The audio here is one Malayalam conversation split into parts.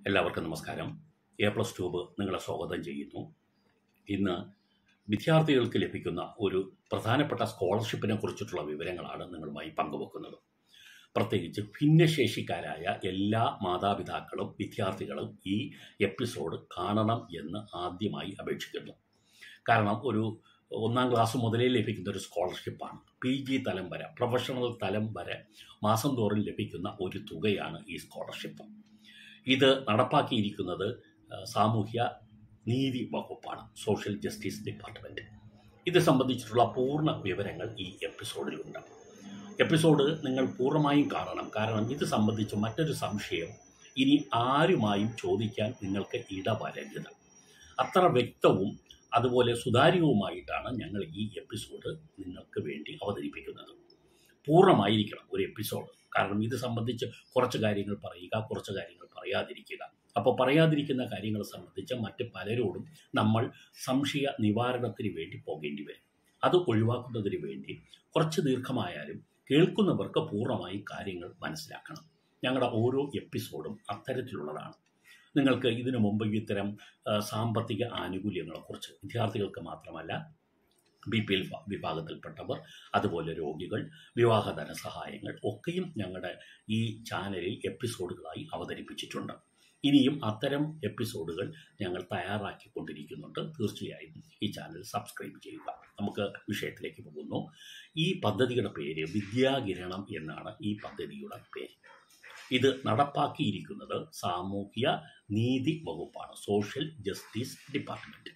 എല്ലാവർക്കും നമസ്കാരം എ പ്ലസ് ട്യൂബ് നിങ്ങളെ സ്വാഗതം ചെയ്യുന്നു ഇന്ന് വിദ്യാർത്ഥികൾക്ക് ലഭിക്കുന്ന ഒരു പ്രധാനപ്പെട്ട സ്കോളർഷിപ്പിനെ കുറിച്ചിട്ടുള്ള വിവരങ്ങളാണ് നിങ്ങളുമായി പങ്കുവെക്കുന്നത് പ്രത്യേകിച്ച് ഭിന്നശേഷിക്കാരായ എല്ലാ മാതാപിതാക്കളും വിദ്യാർത്ഥികളും ഈ എപ്പിസോഡ് കാണണം എന്ന് ആദ്യമായി അപേക്ഷിക്കുന്നു കാരണം ഒരു ഒന്നാം ക്ലാസ് മുതലേ ലഭിക്കുന്ന ഒരു സ്കോളർഷിപ്പാണ് പി ജി തലം വരെ പ്രൊഫഷണൽ തലം വരെ മാസം തോറും ലഭിക്കുന്ന ഒരു തുകയാണ് ഈ സ്കോളർഷിപ്പ് ഇത് നടപ്പാക്കിയിരിക്കുന്നത് ആ, സാമൂഹ്യ നീതി വകുപ്പാണ് സോഷ്യൽ ജസ്റ്റിസ് ഡിപ്പാർട്ട്മെൻറ്റ് ഇത് സംബന്ധിച്ചിട്ടുള്ള പൂർണ്ണ വിവരങ്ങൾ ഈ എപ്പിസോഡിലുണ്ട് എപ്പിസോഡ് നിങ്ങൾ പൂർണ്ണമായും കാണണം കാരണം ഇത് സംബന്ധിച്ച് മറ്റൊരു സംശയം ഇനി ആരുമായും ചോദിക്കാൻ നിങ്ങൾക്ക് ഇടവരരുത് അത്ര വ്യക്തവും അതുപോലെ സുതാര്യവുമായിട്ടാണ് ഞങ്ങൾ ഈ എപ്പിസോഡ് നിങ്ങൾക്ക് വേണ്ടി അവതരിപ്പിക്കുന്നത് പൂർണ്ണമായിരിക്കണം ഒരു എപ്പിസോഡ് കാരണം ഇത് സംബന്ധിച്ച് കുറച്ച് കാര്യങ്ങൾ പറയുക കുറച്ച് കാര്യങ്ങൾ പറയാതിരിക്കുക അപ്പോൾ പറയാതിരിക്കുന്ന കാര്യങ്ങൾ സംബന്ധിച്ച് മറ്റ് പലരോടും നമ്മൾ സംശയ നിവാരണത്തിന് വേണ്ടി പോകേണ്ടി വരും അത് ഒഴിവാക്കുന്നതിന് വേണ്ടി കുറച്ച് ദീർഘമായാലും കേൾക്കുന്നവർക്ക് പൂർണ്ണമായി കാര്യങ്ങൾ മനസ്സിലാക്കണം ഞങ്ങളുടെ ഓരോ എപ്പിസോഡും അത്തരത്തിലുള്ളതാണ് നിങ്ങൾക്ക് ഇതിനു മുമ്പ് ഇത്തരം ആ, സാമ്പത്തിക ആനുകൂല്യങ്ങളെക്കുറിച്ച് വിദ്യാർത്ഥികൾക്ക് മാത്രമല്ല ബി പി എൽ വിഭാഗത്തിൽപ്പെട്ടവർ അതുപോലെ രോഗികൾ വിവാഹ ധനസഹായങ്ങൾ ഒക്കെയും ഞങ്ങളുടെ ഈ ചാനലിൽ എപ്പിസോഡുകളായി അവതരിപ്പിച്ചിട്ടുണ്ട് ഇനിയും അത്തരം എപ്പിസോഡുകൾ ഞങ്ങൾ തയ്യാറാക്കിക്കൊണ്ടിരിക്കുന്നുണ്ട് തീർച്ചയായും ഈ ചാനൽ സബ്സ്ക്രൈബ് ചെയ്യുക നമുക്ക് വിഷയത്തിലേക്ക് പോകുന്നു ഈ പദ്ധതിയുടെ പേര് വിദ്യാകിരണം എന്നാണ് ഈ പദ്ധതിയുടെ പേര് ഇത് നടപ്പാക്കിയിരിക്കുന്നത് സാമൂഹ്യ നീതി വകുപ്പാണ് സോഷ്യൽ ജസ്റ്റിസ് ഡിപ്പാർട്ട്മെൻറ്റ്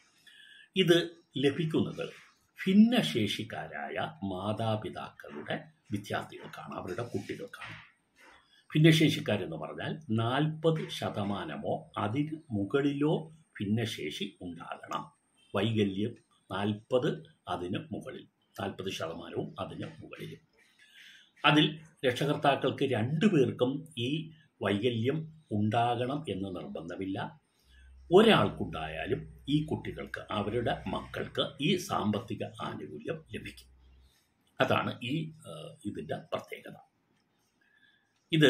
ഇത് ലഭിക്കുന്നത് ഭിന്നശേഷിക്കാരായ മാതാപിതാക്കളുടെ വിദ്യാർത്ഥികൾക്കാണ് അവരുടെ കുട്ടികൾക്കാണ് ഭിന്നശേഷിക്കാരെന്ന് പറഞ്ഞാൽ നാൽപ്പത് ശതമാനമോ അതിന് മുകളിലോ ഭിന്നശേഷി ഉണ്ടാകണം വൈകല്യം നാൽപ്പത് അതിന് മുകളിൽ നാൽപ്പത് ശതമാനവും അതിന് മുകളിൽ അതിൽ രക്ഷകർത്താക്കൾക്ക് രണ്ടു പേർക്കും ഈ വൈകല്യം ഉണ്ടാകണം എന്ന് നിർബന്ധമില്ല ഒരാൾക്കുണ്ടായാലും ഈ കുട്ടികൾക്ക് അവരുടെ മക്കൾക്ക് ഈ സാമ്പത്തിക ആനുകൂല്യം ലഭിക്കും അതാണ് ഈ ഏഹ്, ഇതിൻ്റെ പ്രത്യേകത ഇത്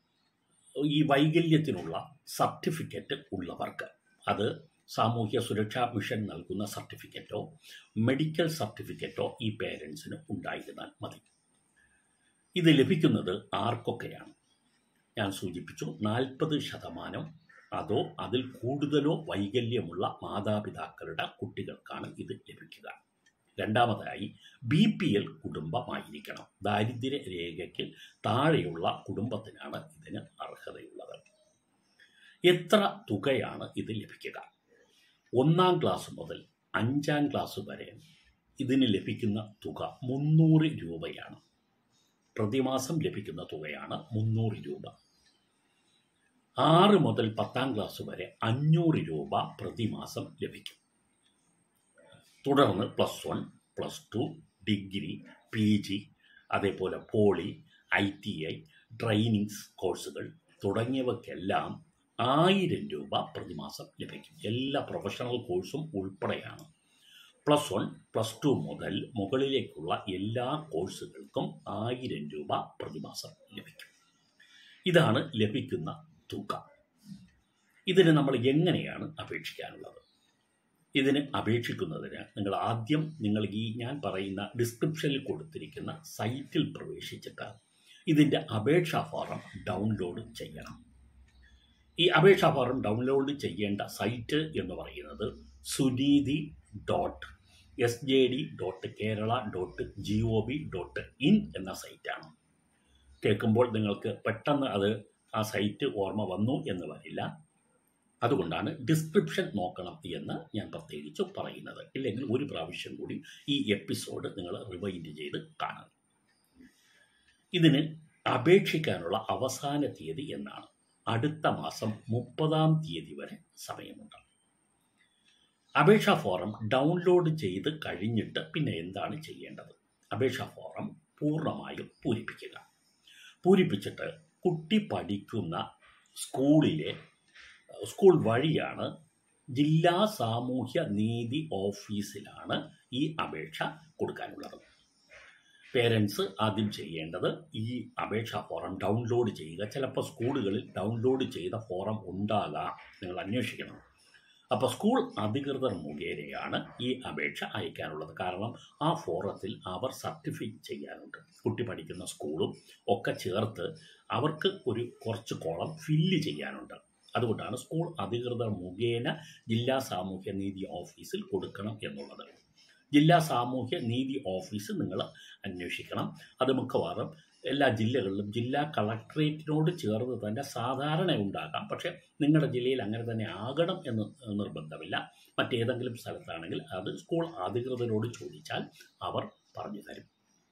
ഈ വൈകല്യത്തിനുള്ള സർട്ടിഫിക്കറ്റ് ഉള്ളവർക്ക് അത് സാമൂഹ്യ സുരക്ഷാ മിഷൻ നൽകുന്ന സർട്ടിഫിക്കറ്റോ മെഡിക്കൽ സർട്ടിഫിക്കറ്റോ ഈ പേരൻസിന് ഉണ്ടായിരുന്നാൽ മതി ഇത് ലഭിക്കുന്നത് ആർക്കൊക്കെയാണ് ഞാൻ സൂചിപ്പിച്ചു നാൽപ്പത് ശതമാനം അതോ അതിൽ കൂടുതലോ വൈകല്യമുള്ള മാതാപിതാക്കളുടെ കുട്ടികൾക്കാണ് ഇത് ലഭിക്കുക രണ്ടാമതായി ബി പി എൽ കുടുംബമായിരിക്കണം ദാരിദ്ര്യ രേഖയ്ക്ക് താഴെയുള്ള കുടുംബത്തിനാണ് ഇതിന് അർഹതയുള്ളത് എത്ര തുകയാണ് ഇത് ലഭിക്കുക ഒന്നാം ക്ലാസ് മുതൽ അഞ്ചാം ക്ലാസ് വരെ ഇതിന് ലഭിക്കുന്ന തുക മുന്നൂറ് രൂപയാണ് പ്രതിമാസം ലഭിക്കുന്ന തുകയാണ് മുന്നൂറ് രൂപ ആറ് മുതൽ പത്താം ക്ലാസ് വരെ അഞ്ഞൂറ് രൂപ പ്രതിമാസം ലഭിക്കും തുടർന്ന് plus one plus two degree P G അതേപോലെ poly I T I trainings കോഴ്സുകൾ തുടങ്ങിയവയ്ക്കെല്ലാം ആയിരം രൂപ പ്രതിമാസം ലഭിക്കും എല്ലാ പ്രൊഫഷണൽ കോഴ്സും ഉൾപ്പെടെയാണ് പ്ലസ് വൺ പ്ലസ് ടു മുതൽ മുകളിലേക്കുള്ള എല്ലാ കോഴ്സുകൾക്കും ആയിരം രൂപ പ്രതിമാസം ലഭിക്കും ഇതാണ് ലഭിക്കുന്ന തുക ഇതിന് നമ്മൾ എങ്ങനെയാണ് അപേക്ഷിക്കാനുള്ളത് ഇതിന് അപേക്ഷിക്കുന്നതിന് നിങ്ങൾ ആദ്യം നിങ്ങൾ ഈ ഞാൻ പറയുന്ന ഡിസ്ക്രിപ്ഷനിൽ കൊടുത്തിരിക്കുന്ന സൈറ്റിൽ പ്രവേശിച്ചിട്ട് ഇതിൻ്റെ അപേക്ഷാ ഫോറം ഡൗൺലോഡ് ചെയ്യണം ഈ അപേക്ഷാ ഫോറം ഡൗൺലോഡ് ചെയ്യേണ്ട സൈറ്റ് എന്ന് പറയുന്നത് Suneethi dot S J D dot Kerala dot G O V dot in എന്ന സൈറ്റാണ് കേൾക്കുമ്പോൾ നിങ്ങൾക്ക് പെട്ടെന്ന് അത് ആ സൈറ്റ് ഓർമ്മ വന്നു എന്ന് വരില്ല അതുകൊണ്ടാണ് ഡിസ്ക്രിപ്ഷൻ നോക്കണം എന്ന് ഞാൻ പ്രത്യേകിച്ച് പറയുന്നത് ഇല്ലെങ്കിൽ ഒരു പ്രാവശ്യം കൂടി ഈ എപ്പിസോഡ് നിങ്ങൾ റിവൈൻഡ് ചെയ്ത് കാണണം ഇതിന് അപേക്ഷിക്കാനുള്ള അവസാന തീയതി എന്നാണ് അടുത്ത മാസം മുപ്പതാം തീയതി വരെ സമയമുണ്ട് അപേക്ഷാ ഫോറം ഡൗൺലോഡ് ചെയ്ത് കഴിഞ്ഞിട്ട് പിന്നെ എന്താണ് ചെയ്യേണ്ടത് അപേക്ഷാ ഫോറം പൂർണ്ണമായും പൂരിപ്പിക്കുക പൂരിപ്പിച്ചിട്ട് കുട്ടി പഠിക്കുന്ന സ്കൂളിലെ സ്കൂൾ വഴിയാണ് ജില്ലാ സാമൂഹ്യ നീതി ഓഫീസിലാണ് ഈ അപേക്ഷ കൊടുക്കാനുള്ളത് പേരൻസ് ആദ്യം ചെയ്യേണ്ടത് ഈ അപേക്ഷാ ഫോറം ഡൗൺലോഡ് ചെയ്യുക ചിലപ്പോൾ സ്കൂളുകളിൽ ഡൗൺലോഡ് ചെയ്ത ഫോറം ഉണ്ടാകാം നിങ്ങൾ അന്വേഷിക്കണം അപ്പോൾ സ്കൂൾ അധികൃതർ മുഖേനയാണ് ഈ അപേക്ഷ അയക്കാനുള്ളത് കാരണം ആ ഫോറത്തിൽ അവർ സർട്ടിഫൈ ചെയ്യാനുണ്ട് കുട്ടി പഠിക്കുന്ന സ്കൂളും ഒക്കെ ചേർത്ത് അവർക്ക് ഒരു കുറച്ച് കോളം ഫില്ല് ചെയ്യാനുണ്ട് അതുകൊണ്ടാണ് സ്കൂൾ അധികൃതർ മുഖേന ജില്ലാ സാമൂഹ്യ നീതി ഓഫീസിൽ കൊടുക്കണം എന്നുള്ളത് ജില്ലാ സാമൂഹ്യ നീതി ഓഫീസ് നിങ്ങൾ അന്വേഷിക്കണം അത് മിക്കവാറും എല്ലാ ജില്ലകളിലും ജില്ലാ കളക്ടറേറ്റിനോട് ചേർന്ന് തന്നെ സാധാരണ ഉണ്ടാകാം പക്ഷേ നിങ്ങളുടെ ജില്ലയിൽ അങ്ങനെ തന്നെ ആകണം എന്ന് നിർബന്ധമില്ല മറ്റേതെങ്കിലും സ്ഥലത്താണെങ്കിൽ അത് സ്കൂൾ അധികൃതരോട് ചോദിച്ചാൽ അവർ പറഞ്ഞു തരും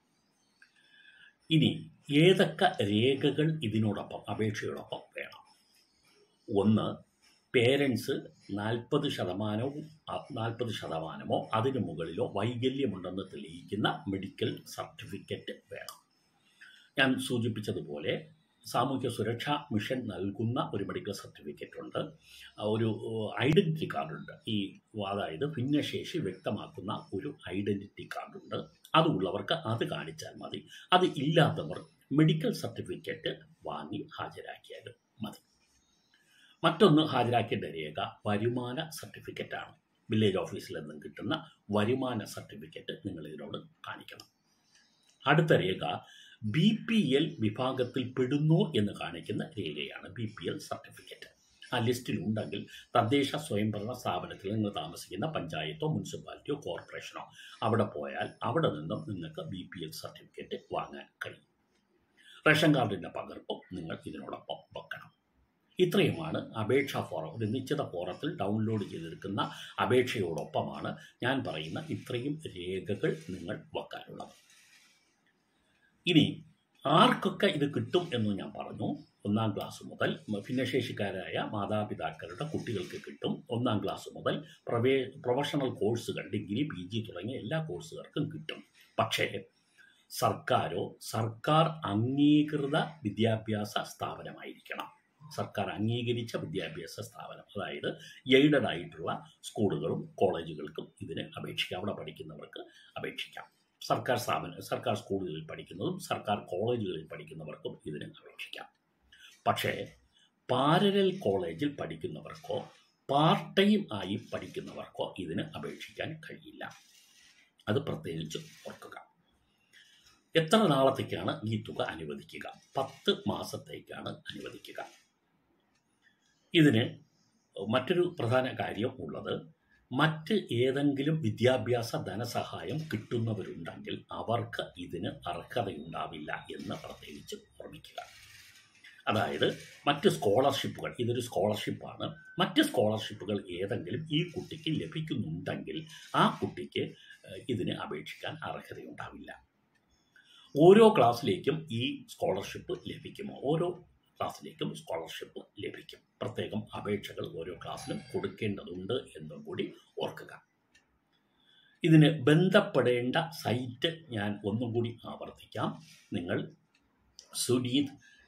ഇനി ഏതൊക്കെ രേഖകൾ ഇതിനോടൊപ്പം അപേക്ഷയോടൊപ്പം വേണം ഒന്ന് പേരൻസ് നാൽപ്പത് ശതമാനവും നാൽപ്പത് ശതമാനമോ അതിനു മുകളിലോ വൈകല്യമുണ്ടെന്ന് തെളിയിക്കുന്ന മെഡിക്കൽ സർട്ടിഫിക്കറ്റ് വേണം ഞാൻ സൂചിപ്പിച്ചതുപോലെ സാമൂഹ്യ സുരക്ഷാ മിഷൻ നൽകുന്ന ഒരു മെഡിക്കൽ സർട്ടിഫിക്കറ്റ് ഉണ്ട് ഒരു ഐഡൻറ്റിറ്റി കാർഡുണ്ട് ഈ അതായത് ഭിന്നശേഷി വ്യക്തമാക്കുന്ന ഒരു ഐഡൻറ്റിറ്റി കാർഡുണ്ട് അതുള്ളവർക്ക് അത് കാണിച്ചാൽ മതി അത് ഇല്ലാത്തവർ മെഡിക്കൽ സർട്ടിഫിക്കറ്റ് വാങ്ങി ഹാജരാക്കിയാലും മതി മറ്റൊന്ന് ഹാജരാക്കേണ്ട രേഖ വരുമാന സർട്ടിഫിക്കറ്റാണ് വില്ലേജ് ഓഫീസിൽ നിന്നും കിട്ടുന്ന വരുമാന സർട്ടിഫിക്കറ്റ് നിങ്ങൾ ഇതിനോട് കാണിക്കണം അടുത്ത രേഖ ബി പി എൽ വിഭാഗത്തിൽ പെടുന്നു എന്ന് കാണിക്കുന്ന രേഖയാണ് ബി പി എൽ സർട്ടിഫിക്കറ്റ് ആ ലിസ്റ്റിൽ ഉണ്ടെങ്കിൽ തദ്ദേശ സ്വയംഭരണ സ്ഥാപനത്തിൽ നിങ്ങൾ താമസിക്കുന്ന പഞ്ചായത്തോ മുനിസിപ്പാലിറ്റിയോ കോർപ്പറേഷനോ അവിടെ പോയാൽ അവിടെ നിന്നും നിങ്ങൾക്ക് ബി പി എൽ സർട്ടിഫിക്കറ്റ് വാങ്ങാൻ കഴിയും റേഷൻ കാർഡിൻ്റെ പകർപ്പും നിങ്ങൾ ഇതിനോടൊപ്പം വെക്കണം ഇത്രയുമാണ് അപേക്ഷാ ഫോറം ഒരു നിശ്ചിത ഫോറത്തിൽ ഡൗൺലോഡ് ചെയ്തെടുക്കുന്ന അപേക്ഷയോടൊപ്പമാണ് ഞാൻ പറയുന്ന ഇത്രയും രേഖകൾ നിങ്ങൾ വെക്കാനുള്ളത് ഇനി ആർക്കൊക്കെ ഇത് കിട്ടും എന്ന് ഞാൻ പറഞ്ഞു ഒന്നാം ക്ലാസ് മുതൽ ഭിന്നശേഷിക്കാരായ മാതാപിതാക്കളുടെ കുട്ടികൾക്ക് കിട്ടും ഒന്നാം ക്ലാസ് മുതൽ പ്രവേ പ്രൊഫഷണൽ കോഴ്സുകൾ ഡിഗ്രി പി ജി തുടങ്ങിയ എല്ലാ കോഴ്സുകാർക്കും കിട്ടും പക്ഷേ സർക്കാരോ സർക്കാർ അംഗീകൃത വിദ്യാഭ്യാസ സ്ഥാപനമായിരിക്കണം സർക്കാർ അംഗീകരിച്ച വിദ്യാഭ്യാസ സ്ഥാപനം അതായത് എയ്ഡഡ് ആയിട്ടുള്ള സ്കൂളുകളും കോളേജുകൾക്കും ഇതിന് അപേക്ഷിക്കാം അവിടെ പഠിക്കുന്നവർക്ക് അപേക്ഷിക്കാം സർക്കാർ സ്ഥാപന സർക്കാർ സ്കൂളുകളിൽ പഠിക്കുന്നതും സർക്കാർ കോളേജുകളിൽ പഠിക്കുന്നവർക്കും ഇതിന് അപേക്ഷിക്കാം പക്ഷേ പാരലൽ കോളേജിൽ പഠിക്കുന്നവർക്കോ പാർട്ട് ടൈം ആയി പഠിക്കുന്നവർക്കോ ഇതിന് അപേക്ഷിക്കാൻ കഴിയില്ല അത് പ്രത്യേകിച്ച് ഓർക്കുക എത്ര നാളത്തേക്കാണ് ഈ തുക അനുവദിക്കുക പത്ത് മാസത്തേക്കാണ് അനുവദിക്കുക ഇതിന് മറ്റൊരു പ്രധാന കാര്യം ഉള്ളത് മറ്റ് ഏതെങ്കിലും വിദ്യാഭ്യാസ ധനസഹായം കിട്ടുന്നവരുണ്ടെങ്കിൽ അവർക്ക് ഇതിന് അർഹതയുണ്ടാവില്ല എന്ന് പ്രത്യേകിച്ച് ഓർമ്മിക്കുക അതായത് മറ്റ് സ്കോളർഷിപ്പുകൾ ഇതൊരു സ്കോളർഷിപ്പാണ് മറ്റ് സ്കോളർഷിപ്പുകൾ ഏതെങ്കിലും ഈ കുട്ടിക്ക് ലഭിക്കുന്നുണ്ടെങ്കിൽ ആ കുട്ടിക്ക് ഇതിന് അപേക്ഷിക്കാൻ അർഹതയുണ്ടാവില്ല ഓരോ ക്ലാസ്സിലേക്കും ഈ സ്കോളർഷിപ്പ് ലഭിക്കുമോ ഓരോ ക്ലാസ്സിലേക്കും സ്കോളർഷിപ്പ് ലഭിക്കും പ്രത്യേകം അപേക്ഷകൾ ഓരോ ക്ലാസ്സിലും കൊടുക്കേണ്ടതുണ്ട് എന്നും കൂടി ഓർക്കുക ഇതിന് ബന്ധപ്പെടേണ്ട സൈറ്റ് ഞാൻ ഒന്നും കൂടി ആവർത്തിക്കാം നിങ്ങൾ സുനീത്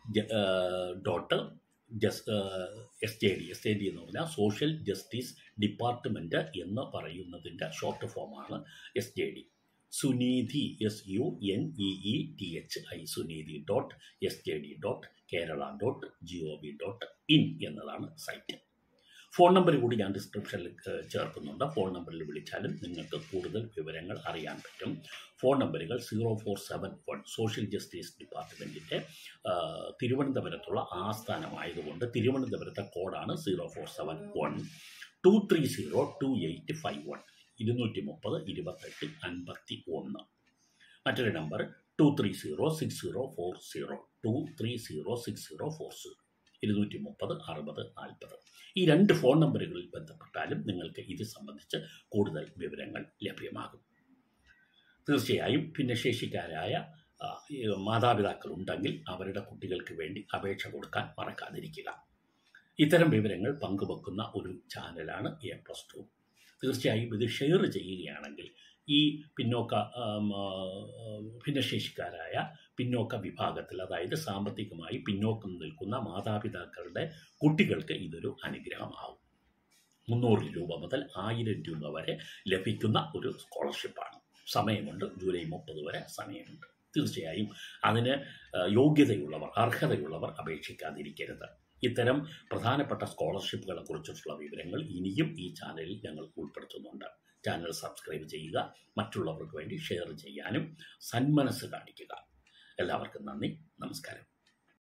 ഡോട്ട് ജസ് S J D S J D എന്ന് പറഞ്ഞാൽ സോഷ്യൽ ജസ്റ്റിസ് ഡിപ്പാർട്ട്മെൻറ്റ് എന്ന് പറയുന്നതിൻ്റെ ഷോർട്ട് ഫോമാണ് S J D Suneethi S U N E E T H I Suneethi dot S J D dot Kerala dot G O V dot in എന്നതാണ് സൈറ്റ് ഫോൺ നമ്പർ കൂടി ഞാൻ ഡിസ്ക്രിപ്ഷനിൽ ചേർക്കുന്നുണ്ട് ഫോൺ നമ്പറിൽ വിളിച്ചാലും നിങ്ങൾക്ക് കൂടുതൽ വിവരങ്ങൾ അറിയാൻ പറ്റും ഫോൺ നമ്പറുകൾ zero four seven one social justice ഡിപ്പാർട്ട്മെൻറ്റിൻ്റെ തിരുവനന്തപുരത്തുള്ള ആസ്ഥാനമായതുകൊണ്ട് തിരുവനന്തപുരത്തെ കോഡാണ് zero four seven one two three zero two eight five one ഇരുന്നൂറ്റി മുപ്പത് ഇരുപത്തെട്ട് അൻപത്തി ഒന്ന് മറ്റൊരു number two three zero six zero four zero two three zero six zero four zero ഇരുന്നൂറ്റി മുപ്പത് അറുപത് നാൽപ്പത് ഈ രണ്ട് ഫോൺ നമ്പറുകളിൽ ബന്ധപ്പെട്ടാലും നിങ്ങൾക്ക് ഇത് സംബന്ധിച്ച് കൂടുതൽ വിവരങ്ങൾ ലഭ്യമാകും തീർച്ചയായും ഭിന്നശേഷിക്കാരായ മാതാപിതാക്കൾ ഉണ്ടെങ്കിൽ അവരുടെ കുട്ടികൾക്ക് വേണ്ടി അപേക്ഷ കൊടുക്കാൻ മറക്കാതിരിക്കുക ഇത്തരം വിവരങ്ങൾ പങ്കുവെക്കുന്ന ഒരു ചാനലാണ് എ പ്ലസ് ടു തീർച്ചയായും ഇത് ഷെയർ ചെയ്യുകയാണെങ്കിൽ ഈ പിന്നോക്ക ഭിന്നശേഷിക്കാരായ പിന്നോക്ക വിഭാഗത്തിൽ അതായത് സാമ്പത്തികമായി പിന്നോക്കം നിൽക്കുന്ന മാതാപിതാക്കളുടെ കുട്ടികൾക്ക് ഇതൊരു അനുഗ്രഹമാവും മുന്നൂറ് രൂപ മുതൽ ആയിരം രൂപ വരെ ലഭിക്കുന്ന ഒരു സ്കോളർഷിപ്പാണ് സമയമുണ്ട് ജൂലൈ മുപ്പത് വരെ സമയമുണ്ട് തീർച്ചയായും അതിന് ഏഹ്, യോഗ്യതയുള്ളവർ അർഹതയുള്ളവർ അപേക്ഷിക്കാതിരിക്കരുത് ഇത്തരം പ്രധാനപ്പെട്ട സ്കോളർഷിപ്പുകളെ കുറിച്ചിട്ടുള്ള വിവരങ്ങൾ ഇനിയും ഈ ചാനലിൽ ഞങ്ങൾ ഉൾപ്പെടുത്തുന്നുണ്ട് ചാനൽ സബ്സ്ക്രൈബ് ചെയ്യുക മറ്റുള്ളവർക്ക് വേണ്ടി ഷെയർ ചെയ്യാനും സന്മനസ് കാണിക്കുക എല്ലാവർക്കും നന്ദി നമസ്കാരം